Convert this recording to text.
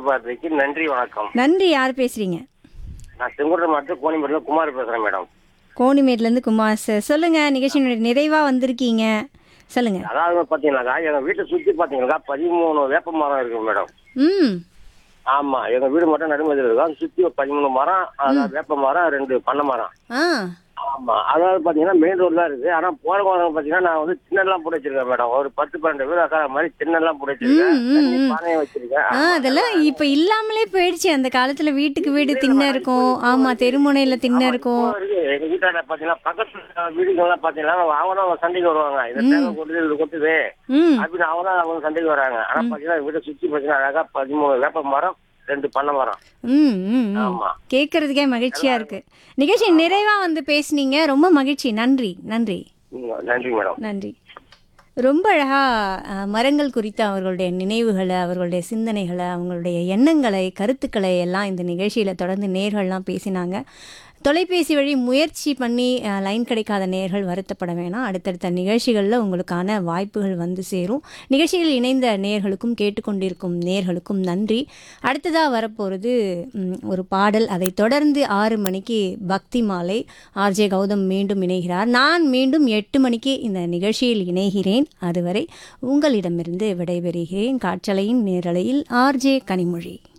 ஒளிபரப்புக்கு நன்றி வணக்கம் நன்றி யார் பேசுறீங்க நான் செங்குன்றம் மாவட்டம் கோணிமேட்டில் குமார் பேசுறேன் மேடம் கோணிமேட்லேருந்து குமார் சார் சொல்லுங்க நிகழ்ச்சியினுடைய நிறைவா வந்திருக்கீங்க சொல்லுங்க அதாவது பாத்தீங்கன்னாக்கா எங்க வீட்டை சுத்தி பாத்தீங்கன்னாக்கா பதிமூணு வேப்ப மரம் இருக்கு மேடம் ம் ஆமா எங்க வீடு மட்டும் நடுமதியில் இருக்கும் அது சுத்தி ஒரு பதிமூணு மரம் அதாவது வேப்ப மரம் ரெண்டு பண்ணை மரம் ஆ ஆமா அதாவது பாத்தீங்கன்னா மெயின் ரோடு தான் இருக்கு ஆனா போறவங்க பாத்தீங்கன்னா நான் வந்து சின்னெல்லாம் போட்டு வச்சிருக்கேன் மேடம் ஒரு பத்து பன்னெண்டு பேர் அக்கா மாதிரி சின்னெல்லாம் போட்டு வச்சிருக்கேன் ம், ம், தண்ணி ம். பானையை வச்சிருக்கேன் ஆ அதெல்லாம் இப்ப இல்லாமலே போயிடுச்சு அந்த காலத்துல வீட்டுக்கு வீடு திண்ணை இருக்கும் ஆமா தெருமுனையில திண்ணை இருக்கும் இப்போ இருக்கு. எங்க வீட்டாண்ட பாத்தீங்கன்னா பக்கத்துல வீடுகள்லாம் பாத்தீங்கன்னா அவங்களும் சண்டைக்கு வருவாங்க இந்த தேவை கொண்டு இது கொட்டுது ம் அப்படின்னு அவங்க அவங்க சண்டைக்கு வராங்க ஆனா பாத்தீங்கன்னா வீட்டை சுத்தி பாத்தீங்கன்னா அழகா பதிமூணு வேப்ப மரம் ரெண்டு பண்ணை மரம் ம் ம் ம். ஆமா கேட்கறதுக்கே மகிழ்ச்சியா இருக்கு நிகழ்ச்சி நிறைவா வந்து பேசுனீங்க ரொம்ப மகிழ்ச்சி நன்றி நன்றி ம், நன்றி மேடம் நன்றி ரொம்ப அழகா அஹ், மரங்கள் குறித்த அவர்களுடைய நினைவுகளை அவர்களுடைய சிந்தனைகளை அவங்களுடைய எண்ணங்களை கருத்துக்களை எல்லாம் இந்த நிகழ்ச்சியில் தொடர்ந்து நேர்கள்லாம் பேசினாங்க தொலைபேசி வழி முயற்சி பண்ணி அஹ், லைன் கிடைக்காத நேர்கள் வருத்தப்பட வேணாம் அடுத்தடுத்த நிகழ்ச்சிகளில் உங்களுக்கான வாய்ப்புகள் வந்து சேரும் நிகழ்ச்சியில் இணைந்த நேர்களுக்கும் கேட்டுக்கொண்டிருக்கும் நேர்களுக்கும் நன்றி அடுத்ததாக வரப்போகிறது ம், ஒரு பாடல் அதை தொடர்ந்து ஆறு மணிக்கு பக்தி மாலை ஆர்ஜே கௌதம் மீண்டும் இணைகிறார் நான் மீண்டும் எட்டு மணிக்கு இந்த நிகழ்ச்சியில் இணைகிறேன் அதுவரை உங்களிடமிருந்து விடைபெறுகிறேன் காற்றலையின் நேரலையில் ஆர்ஜே கனிமொழி